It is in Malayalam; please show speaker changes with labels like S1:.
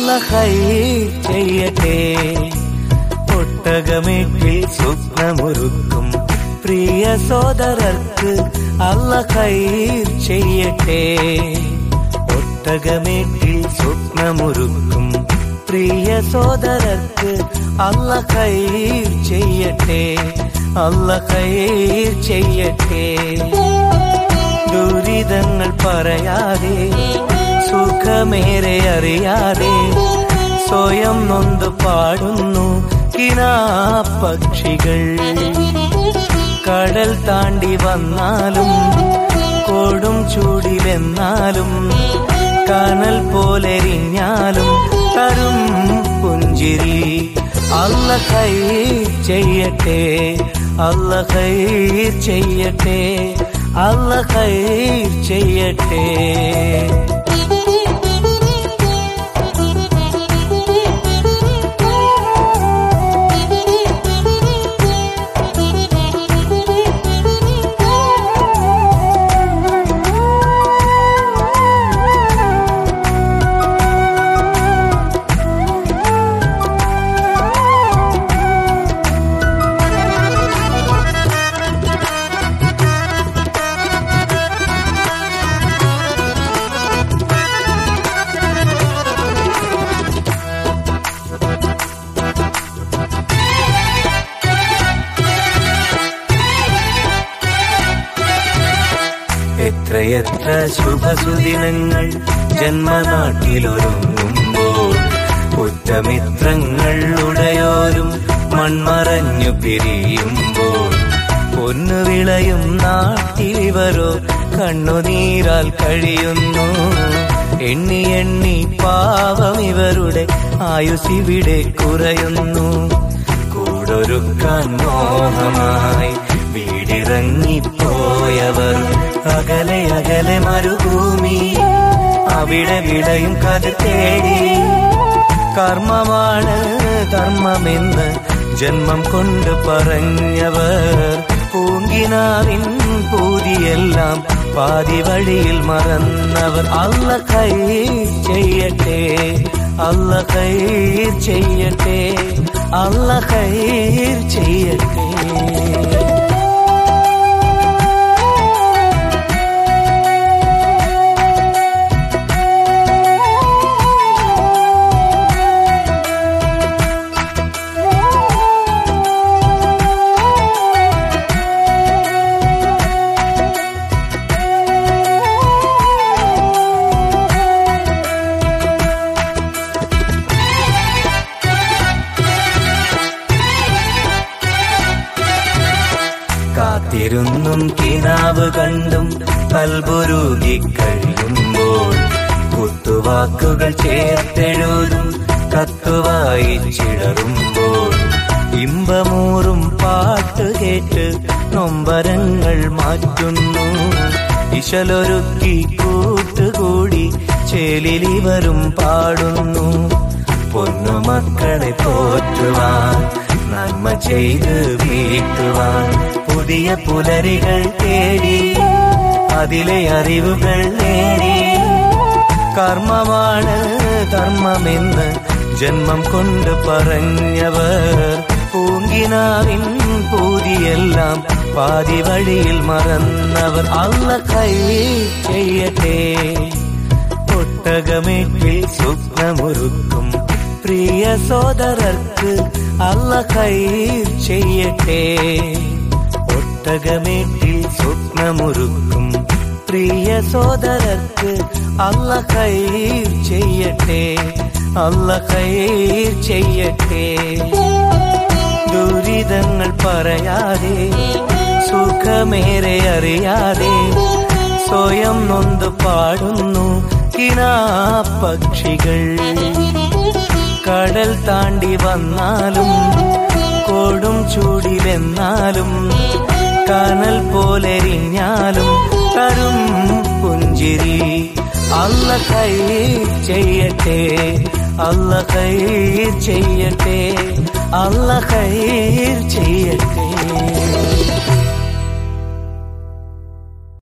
S1: അല്ല ഹൈർ ചെയ്യട്ടെ ഒട്ടകമേട്ടിൽ സ്വപ്നമൊരുക്കും പ്രിയ സോദരർക്ക് അല്ല ഹൈർ ചെയ്യട്ടെ ഒട്ടകമേട്ടിൽ സ്വപ്നമൊരുക്കും പ്രിയ സോദരർക്ക് അല്ല ഹൈർ ചെയ്യട്ടെ അല്ല ഹൈർ ചെയ്യട്ടെ ദുരിതങ്ങൾ പറയാതെ സുഖമേറെ അറിയാതെ സ്വയം നൊന്ത് പാടുന്നു കിനാപ്പക്ഷികൾ കടൽ താണ്ടി വന്നാലും കൊടും ചൂടിലെന്നാലും കനൽ പോലെരിഞ്ഞാലും തരും പുഞ്ചിരി അല്ല കൈ ചെയ്യട്ടെ അല്ല കൈ ചെയ്യട്ടെ അല്ല കൈ ചെയ്യട്ടെ എത്രയെത്ര ശുഭസുദിനങ്ങൾ ജന്മനാട്ടിലൊരുങ്ങുമ്പോൾ ഉറ്റമിത്രങ്ങൾ ഉടയോരും മൺമറഞ്ഞു പിരിയുമ്പോൾ പൊന്നു വിളയും നാട്ടിലിവരോ കണ്ണുനീരാൽ കഴിയുന്നു എണ്ണി എണ്ണി പാവം ഇവരുടെ ആയുസിവിടെ കുറയുന്നു കൂടൊരുക്കാൻ മോഹമായി വീടിറങ്ങിപ്പോയവർ അകലെ അകലെ മരുഭൂമി അവിടെ വിളയും കഥ തേടി കർമ്മമാണ് ധർമ്മമെന്ന് ജന്മം കൊണ്ട് പറഞ്ഞവർ പൂങ്കിനാവിൻ പൂതിയെല്ലാം പാതി വഴിയിൽ മറന്നവർ അല്ല കൈ ചെയ്യട്ടെ അല്ല കൈ ചെയ്യട്ടെ അല്ല കൈ ചെയ്യട്ടെ കാത്തിരുന്നും കിനാവ് കണ്ടും കൽബുരുകി കഴിയുമ്പോൾ കുത്തുവാക്കുകൾ ചേർത്തെഴുതും കത്തുവായി ചിടറുമ്പോൾ ഇമ്പമൂറും പാട്ട് കേട്ട് നൊമ്പരങ്ങൾ മാറ്റുന്നു ഇശലൊരുക്കി കൂട്ടുകൂടി ചേലിലിവരും പാടുന്നു പൊന്നുമക്കളെ പോറ്റുവാൻ നന്മ ചെയ്ത് വീട്ടുവാൻ പുതിയ പുലരികൾ തേടി അതിലെ അറിവുകൾ നേടി കർമ്മമാണ് ധർമ്മമെന്ന് ജന്മം കൊണ്ട് പറഞ്ഞവർ പൂങ്കിനാവിൻ പൂതിയെല്ലാം പാതി വഴിയിൽ മറന്നവർ അല്ല കൈ ചെയ്യട്ടെ ഒട്ടകമേട്ടിൽ സ്വപ്നമൊരുക്കും പ്രിയ സോദരർക്ക് അല്ല കൈർ ചെയ്യട്ടെ ഒട്ടകമേട്ടിൽ സ്വപ്നമൊരുക്കും പ്രിയ സോദരർക്ക് അല്ല കൈർ ചെയ്യട്ടെ അല്ല കൈർ ചെയ്യട്ടെ ദുരിതങ്ങൾ പറയാതെ സുഖമേറെ അറിയാതെ സ്വയം നൊന്ത് പാടുന്നു കിനാപ്പക്ഷികൾ കടൽ താണ്ടി വന്നാലും കൊടും ചൂടിലെന്നാലും കനൽ പോലെരിഞ്ഞാലും തരും പുഞ്ചിരി അല്ല കൈ ചെയ്യട്ടെ അല്ല കൈ ചെയ്യട്ടെ അല്ല കൈ ചെയ്യട്ടെ